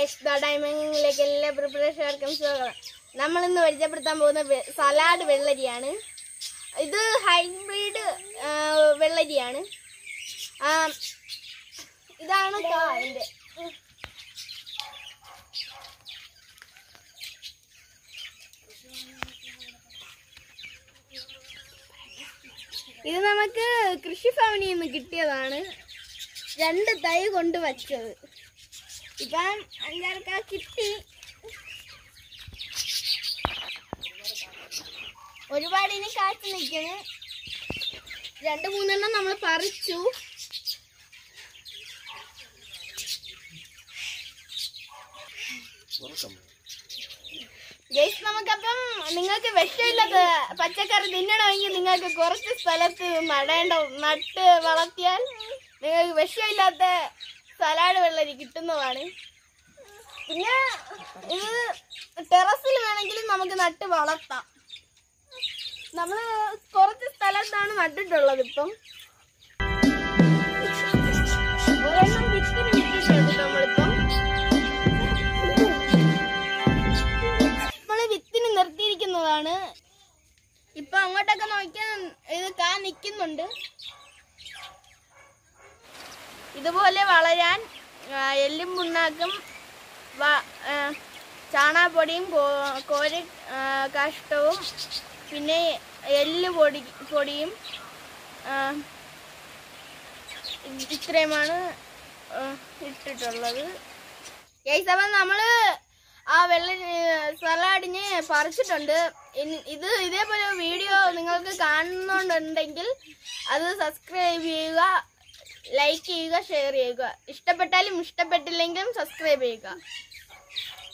guys ഡൈമിങ്ങിലേക്ക് എല്ലാ പ്രിപ്പറേഷൻകാർക്കും സ്വാഗതം നമ്മൾ ഇന്ന് പരിചയപ്പെടുത്താൻ പോകുന്ന വെ- സലാഡ് വെള്ളരിയാണ് ഇത് ഹൈബ്രിഡ് ആ, വെള്ളരിയാണ് ആ, ഇതാണ് കാ എൻ്റെ ഇത് നമുക്ക് കൃഷിഭവനിൽ നിന്ന് കിട്ടിയതാണ് രണ്ട് തൈ കൊണ്ട് വച്ചത് ഇപ്പം അഞ്ചാൾക്കാ കിട്ടി ഒരുപാട് ഇനി കാച്ചു നിൽക്കണ് രണ്ട് മൂന്നെണ്ണം നമ്മൾ പറിച്ചു ഗൈസ് നമുക്കപ്പം നിങ്ങൾക്ക് വിഷമില്ലാത്ത പച്ചക്കറി തിന്നണമെങ്കിൽ നിങ്ങൾക്ക് കുറച്ച് സ്ഥലത്ത് നടേണ്ട നട്ട് വളർത്തിയാൽ നിങ്ങൾക്ക് വിഷമില്ലാത്ത സലാഡ് വെള്ളരി കിട്ടുന്നതാണ് പിന്നെ ഇത് ടെറസിൽ വേണമെങ്കിലും നമുക്ക് നട്ട് വളർത്താം നമ്മള് കുറച്ച് സ്ഥലത്താണ് നട്ടിട്ടുള്ളത് ഇപ്പം ഒരെണ്ണം വിത്തിന് ഇട്ടിട്ടുണ്ട് നമ്മളിപ്പം നമ്മള് വിത്തിന് നിർത്തിയിരിക്കുന്നതാണ് ഇപ്പൊ അങ്ങോട്ടൊക്കെ നോക്കിയാൽ ഇത് കാ നിക്കുന്നുണ്ട് ഇതുപോലെ വളരാൻ ആ, എല്ലും പുണ്ണാക്കും വ- ആ, ചാണകപ്പൊടിയും കോ- കോര ആ, കാഷ്ടവും പിന്നെ എല്ല് പൊടി പൊടിയും ആ, ഇത് ഇത്രയുമാണ് ആ, ഇട്ടിട്ടുള്ളത് ഗൈസ് അപ്പം നമ്മള് ആ വെള്ള സലാഡിന് പറിച്ചിട്ടുണ്ട് ഇനി- ഇത് ഇതേപോലെ വീഡിയോ നിങ്ങൾക്ക് കാണുന്നുണ്ടെങ്കിൽ അത് സബ്സ്ക്രൈബ് ചെയ്യുക ലൈക്ക് ചെയ്യുക ഷെയർ ചെയ്യുക ഇഷ്ടപ്പെട്ടാലും ഇഷ്ടപ്പെട്ടില്ലെങ്കിലും സബ്സ്ക്രൈബ് ചെയ്യുക